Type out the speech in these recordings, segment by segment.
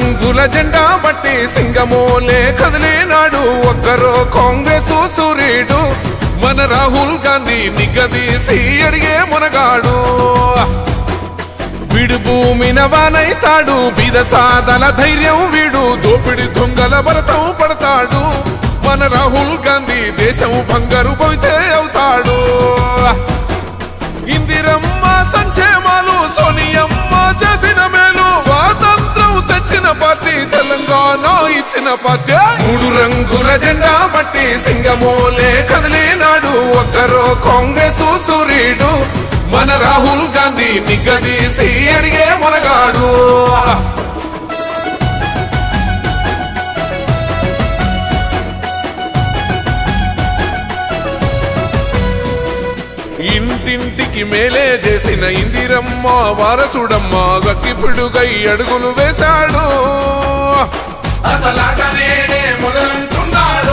రంగుల జెండా బట్టి సింగమోలే కదిలినాడు ఒక్కరో కాంగ్రెస్ సూర్యుడు మన రాహుల్ గాంధీ నిగ్గదీసి అడిగే మునగాడు వీడు భూమిన వానైతాడు బీద సాదల ధైర్యం వీడు దోపిడి దొంగల భరతం పడతాడు మన రాహుల్ గాంధీ దేశం బంగారు పోయితే అవుతాడు ఇందిరమ్మ సంక్షేమాలు సోనియమ్మ చేసిన మేలు స్వాతంత్రం తెచ్చిన పార్టీ తెలంగాణ ఇచ్చిన పార్టీ మూడు రంగుల జెండా బట్టి సింగమోలే కదిలినాడు ఒక్కరో కాంగ్రెస్ సూర్యుడు మన రాహుల్ గాంధీ నిగ్గదీసి అడిగే మునగాడు ఇంటింటికి మేలే చేసిన ఇందిరమ్మ వారసుడమ్మ గక్కిపిడుగై అడుగులు వేశాడు అసలాటనేడే మొదలంటున్నాడు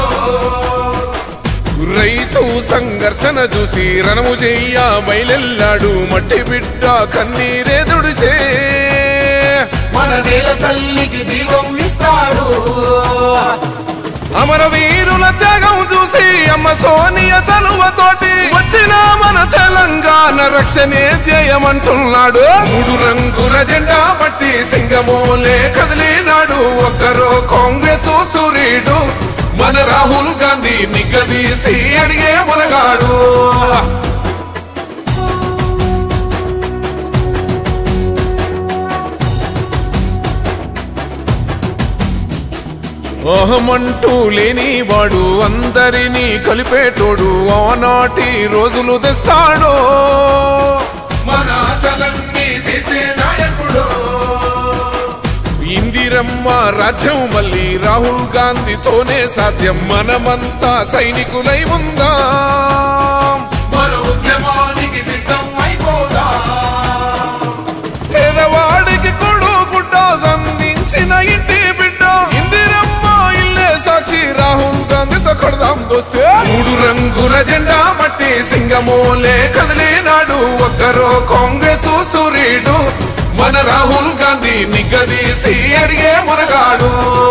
రైతు సంఘర్షణ చూసి రణము చెయ్య బయలెల్లాడు మట్టి బిడ్డ కన్నీరే దుడిచే మన నేల తల్లికి జీవం ఇస్తాడు అమరవీరుల త్యాగం చూసి అమ్మ సోనియ చలువతోటి వచ్చిన మన తెలంగాణ రక్షణే ధ్యేయమంటున్నాడు మూడు రంగుల జెండా బట్టి సింగమోలే కదిలినాడు ఒక్కరో కాంగ్రెస్ సూర్యుడు మన రాహుల్ గాంధీ నిగ్గదీసి అడిగే మునగాడు అహమంటూ లేని వాడు అందరినీ కలిపేటోడు ఆనాటి రోజులు తెస్తాడు మన ఆశలన్నీ తెచ్చే నాయకుడు ఇందిరమ్మ రాజ్యం మళ్ళీ రాహుల్ గాంధీతోనే సాధ్యం మనమంతా సైనికులై ఉందాం మన ఉద్యమానికి సిద్ధం అయిపోదా పేదవాడికి కొడు గుడ్డ అందించిన ఇంటి బిడ్డ ఇందిరమ్మ ఇల్లే సాక్షి రాహుల్ గాంధీతో కొడదాం దోస్తే మూడు రంగుల జెండా బట్టి సింగమోలే కదిలినాడు ఒక్కరో కాంగ్రెస్ సూర్యుడు మన రాహుల్ గాంధీ నిగ్గదీసి అడిగే మునగాడు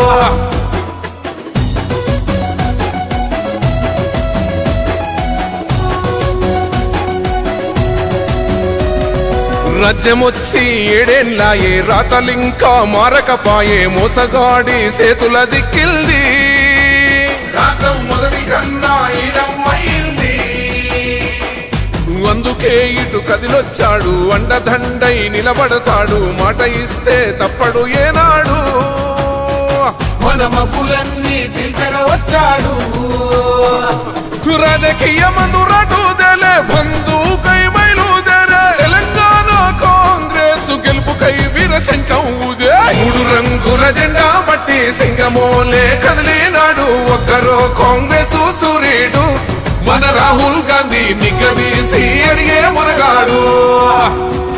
రాజ్యమొచ్చి ఏడేళ్ళాయే రాతలింకా మారకపాయే మోసగాడి సేతుల జిక్కిల్ది రాష్ట్రం మొదటి కన్నా ఈడమైంది అందుకే ఇటు కదిలొచ్చాడు అండదండై నిలబడతాడు మాట ఇస్తే తప్పడు ఏనాడు మన మబ్బులన్నీ చీల్చగా వచ్చాడు రాజకీయ మందు రటుదేలే బంధుకై బయలుదేరే తెలంగాణ కాంగ్రెస్ గెలుపుకై వీరశంఖం ఊదే మూడు రంగుల జెండా బట్టి సింగమోలే కదిలినాడు ఒక్కరో కాంగ్రెస్ సూర్యుడు మన రాహుల్ గాంధీ నిగ్గదీసి అడిగే మునగాడు